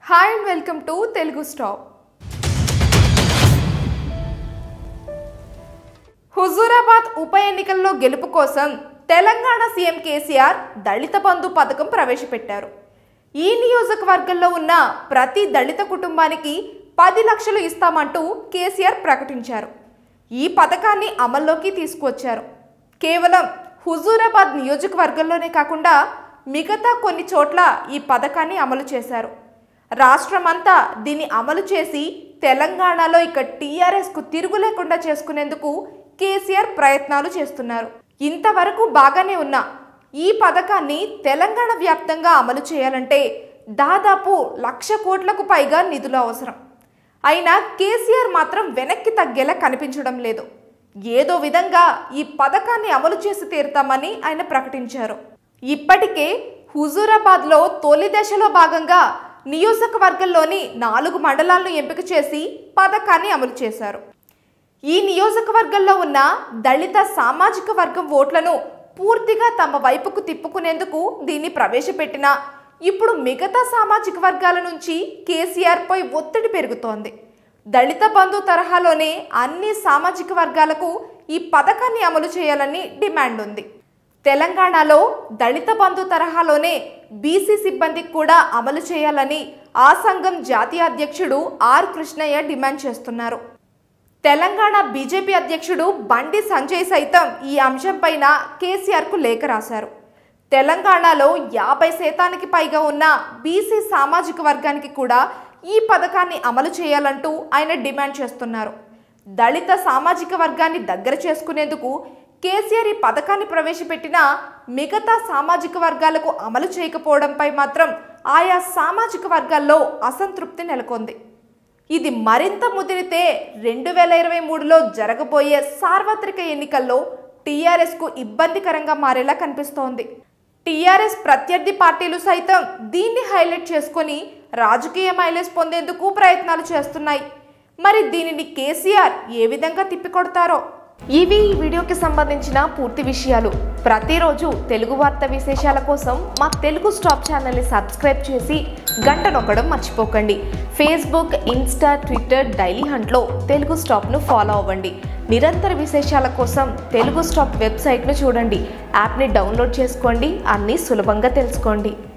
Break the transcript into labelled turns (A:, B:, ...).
A: hi and welcome to Telugu stop Huzurabad ఉప ఎన్నికల్లో గెలుపు కోసం తెలంగాణ సీఎం కేసీఆర్ దళిత బంధు పథకం ప్రవేశపెట్టారు ఈ నియోజకవర్గంలో ఉన్న ప్రతి దళిత కుటుంబానికి పది లక్షలు ఇస్తామంటూ కేసీఆర్ ప్రకటించారు ఈ పథకాన్ని అమల్లోకి తీసుకువచ్చారు కేవలం హుజూరాబాద్ నియోజకవర్గంలోనే కాకుండా మిగతా కొన్ని చోట్ల ఈ పథకాన్ని అమలు చేశారు రాష్ట్రమంతా దీన్ని అమలు చేసి తెలంగాణలో ఇక టీఆర్ఎస్కు తిరుగు లేకుండా చేసుకునేందుకు కేసీఆర్ ప్రయత్నాలు చేస్తున్నారు ఇంతవరకు బాగానే ఉన్న ఈ పథకాన్ని తెలంగాణ వ్యాప్తంగా అమలు చేయాలంటే దాదాపు లక్ష కోట్లకు పైగా నిధులు అవసరం అయినా కేసీఆర్ మాత్రం వెనక్కి తగ్గేలా కనిపించడం లేదు ఏదో విధంగా ఈ పథకాన్ని అమలు చేసి తీరుతామని ఆయన ప్రకటించారు ఇప్పటికే హుజూరాబాద్లో తొలి దశలో భాగంగా నియోజకవర్గంలోని నాలుగు మండలాలను ఎంపిక చేసి పథకాన్ని అమలు చేశారు ఈ నియోజకవర్గంలో ఉన్న దళిత సామాజిక వర్గం ఓట్లను పూర్తిగా తమ వైపుకు తిప్పుకునేందుకు దీన్ని ప్రవేశపెట్టిన ఇప్పుడు మిగతా సామాజిక వర్గాల నుంచి కేసీఆర్ పై ఒత్తిడి పెరుగుతోంది దళిత బంధు తరహాలోనే అన్ని సామాజిక వర్గాలకు ఈ పథకాన్ని అమలు చేయాలని డిమాండ్ ఉంది తెలంగాణలో దళిత బంధు తరహాలోనే బీసీ సిబ్బందికి కూడా అమలు చేయాలని ఆ సంఘం జాతీయ అధ్యక్షుడు ఆర్ కృష్ణయ్య డిమాండ్ చేస్తున్నారు తెలంగాణ బీజేపీ అధ్యక్షుడు బండి సంజయ్ సైతం ఈ అంశంపైన కేసీఆర్కు లేఖ రాశారు తెలంగాణలో యాభై శాతానికి పైగా ఉన్న బీసీ సామాజిక వర్గానికి కూడా ఈ పథకాన్ని అమలు చేయాలంటూ ఆయన డిమాండ్ చేస్తున్నారు దళిత సామాజిక వర్గాన్ని దగ్గర చేసుకునేందుకు కేసీఆర్ ఈ పథకాన్ని ప్రవేశపెట్టినా మిగతా సామాజిక వర్గాలకు అమలు చేయకపోవడంపై మాత్రం ఆయా సామాజిక వర్గాల్లో అసంతృప్తి నెలకొంది ఇది మరింత ముదిరితే రెండు వేల ఇరవై మూడులో జరగబోయే సార్వత్రిక ఎన్నికల్లో టీఆర్ఎస్కు ఇబ్బందికరంగా మారేలా కనిపిస్తోంది టీఆర్ఎస్ ప్రత్యర్థి పార్టీలు సైతం దీన్ని హైలైట్ చేసుకొని రాజకీయ మైలేజ్ పొందేందుకు ప్రయత్నాలు చేస్తున్నాయి మరి దీనిని కేసీఆర్ ఏ విధంగా తిప్పికొడతారో ఇవి ఈ వీడియోకి సంబంధించిన పూర్తి విషయాలు ప్రతిరోజు తెలుగు వార్త విశేషాల కోసం మా తెలుగు స్టాప్ ఛానల్ని సబ్స్క్రైబ్ చేసి గంట నొక్కడం మర్చిపోకండి ఫేస్బుక్ ఇన్స్టా ట్విట్టర్ డైలీ హంట్లో తెలుగు స్టాప్ను ఫాలో అవ్వండి నిరంతర విశేషాల కోసం తెలుగు స్టాప్ వెబ్సైట్ను చూడండి యాప్ని డౌన్లోడ్ చేసుకోండి అన్నీ సులభంగా తెలుసుకోండి